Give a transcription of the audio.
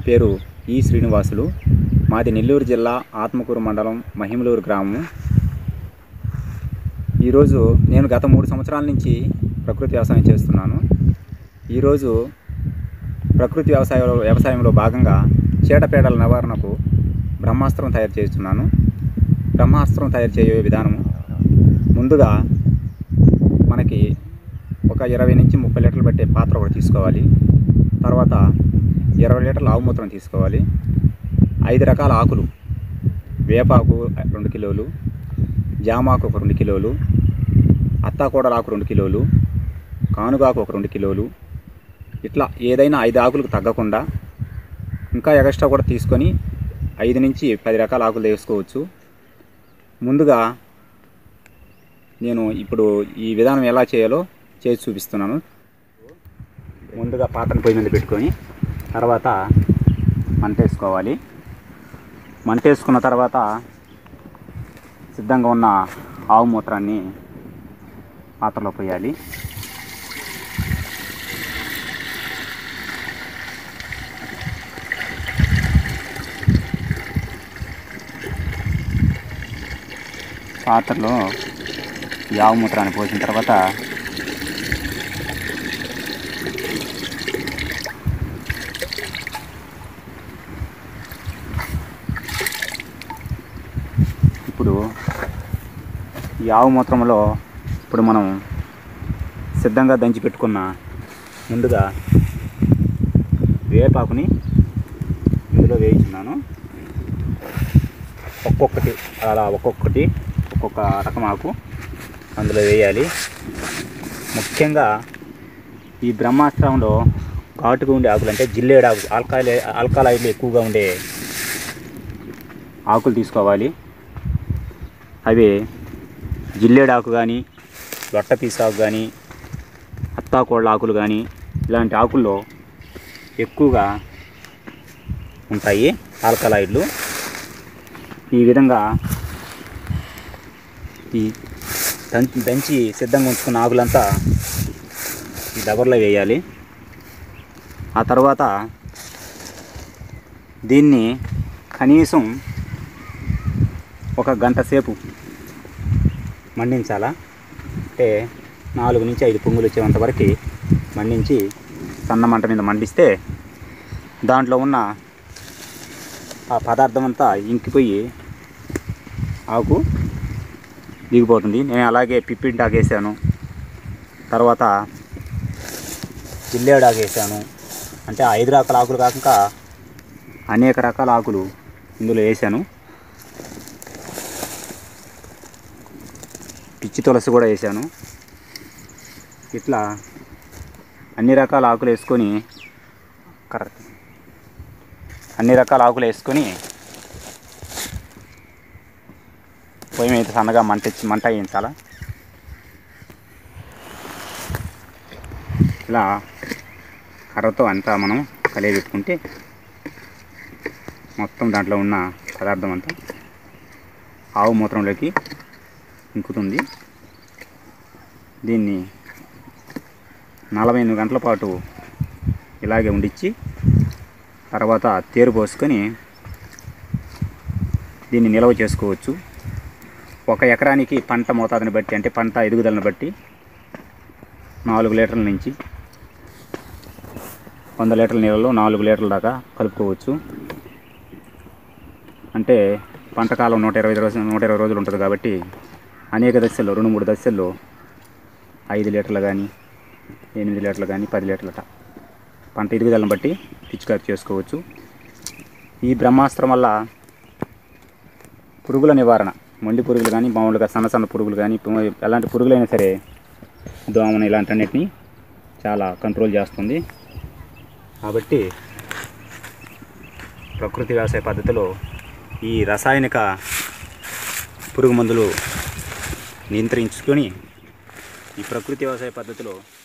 పేరు ఈ శ్రీనివాసులు మాది నెల్లూరు జిల్లా ఆత్మకూరు మండలం మహిమలూరు గ్రామం ఈరోజు నేను గత మూడు సంవత్సరాల నుంచి ప్రకృతి వ్యవసాయం చేస్తున్నాను ఈరోజు ప్రకృతి వ్యవసాయ వ్యవసాయంలో భాగంగా చీడపీడల నివారణకు బ్రహ్మాస్త్రం తయారు చేస్తున్నాను బ్రహ్మాస్త్రం తయారు చేయే విధానము ముందుగా మనకి ఒక ఇరవై నుంచి ముప్పై లీటర్లు పట్టే పాత్ర ఒకటి తీసుకోవాలి తర్వాత ఇరవై లీటర్ల ఆవు మూత్రం తీసుకోవాలి ఐదు రకాల ఆకులు వేపాకు రెండు కిలోలు జామాకు ఒక రెండు కిలోలు అత్తాకోడల ఆకు రెండు కిలోలు కానుగాకు ఒక రెండు కిలోలు ఇట్లా ఏదైనా ఐదు ఆకులకు తగ్గకుండా ఇంకా ఎక్స్ట్రా కూడా తీసుకొని ఐదు నుంచి పది రకాల ఆకులు వేసుకోవచ్చు ముందుగా నేను ఇప్పుడు ఈ విధానం ఎలా చేయాలో చేసి చూపిస్తున్నాను ముందుగా పాత్రను పొయ్యి మీద పెట్టుకొని తర్వాత మంట వేసుకోవాలి మంట వేసుకున్న తర్వాత సిద్ధంగా ఉన్న ఆవు మూత్రాన్ని పాత్రలో పోయాలి పాత్రలో ఈ ఆవు మూత్రాన్ని పోసిన తర్వాత ఇప్పుడు ఈ ఆవు మూత్రంలో ఇప్పుడు మనం సిద్ధంగా దంచి పెట్టుకున్న ముందుగా వేపాకుని ఇందులో వేయించున్నాను ఒక్కొక్కటి అలా ఒక్కొక్కటి ఒక్కొక్క రకం ఆకు అందులో వేయాలి ముఖ్యంగా ఈ బ్రహ్మాస్త్రంలో ఘాటుగా ఉండే ఆకులు అంటే జిల్లేడు ఆకు ఆల్కాలై ఆల్కాలైడ్లు ఎక్కువగా ఉండే ఆకులు తీసుకోవాలి అవి జిల్లేడాకు కానీ లొట్ట పీస్ ఆకు కానీ అత్తాకోళ్ళ ఆకులు కానీ ఇలాంటి ఆకుల్లో ఎక్కువగా ఉంటాయి ఆల్కలాయిడ్లు ఈ విధంగా ఈ దంచి దంచి సిద్ధంగా ఉంచుకున్న ఆకులంతా ఈ దబర్లో వేయాలి ఆ తర్వాత దీన్ని కనీసం ఒక గంట సేపు మండించాలా అంటే నాలుగు నుంచి ఐదు పొంగులు వచ్చేంత వరకు మండించి సన్న మంట మీద మండిస్తే దాంట్లో ఉన్న ఆ పదార్థం అంతా ఇంకిపోయి ఆకు దిగిపోతుంది నేను అలాగే పిప్పింటి ఆగేసాను తర్వాత జిల్లేడు ఆగేసాను అంటే ఆ ఐదు రకాల ఆకులు కాక అనేక రకాల ఆకులు ఇందులో వేసాను పిచ్చి తులసి కూడా వేసాను ఇట్లా అన్ని రకాల ఆకులు వేసుకొని కరెక్ట్ అన్ని రకాల ఆకులు వేసుకొని పొయ్యి మీద సన్నగా మంట ఇచ్చి మంట వేయించాలా ఇలా కర్రతో అంతా మనం కలియబెట్టుకుంటే మొత్తం దాంట్లో ఉన్న పదార్థం అంతా ఆవు మూత్రంలోకి ఇంకుతుంది దీన్ని నలభై ఎనిమిది గంటల పాటు ఇలాగే ఉండిచ్చి తర్వాత తేరు పోసుకొని దీన్ని నిల్వ చేసుకోవచ్చు ఒక ఎకరానికి పంట మోతాదుని బట్టి అంటే పంట ఎదుగుదలను బట్టి నాలుగు లీటర్ల నుంచి వంద లీటర్ల నీళ్ళలో నాలుగు లీటర్ల దాకా కలుపుకోవచ్చు అంటే పంట కాలం నూట ఇరవై రోజులు నూట ఇరవై రోజులు ఉంటుంది కాబట్టి అనేక దశల్లో రెండు మూడు దశల్లో ఐదు లీటర్లు కానీ ఎనిమిది లీటర్లు కానీ పది లీటర్లట పంట ఎదుగుదలను బట్టి పిచికారి చేసుకోవచ్చు ఈ బ్రహ్మాస్త్రం వల్ల పురుగుల నివారణ మొండి పురుగులు కానీ మామూలుగా సన్న సన్న పురుగులు కానీ పు- ఎలాంటి పురుగులైనా సరే దోమను ఇలాంటి అన్నిటిని చాలా కంట్రోల్ చేస్తుంది కాబట్టి ప్రకృతి వ్యవసాయ పద్ధతిలో ఈ రసాయనిక పురుగు మందులు నియంత్రించుకొని ఈ ప్రకృతి వ్యవసాయ పద్ధతిలో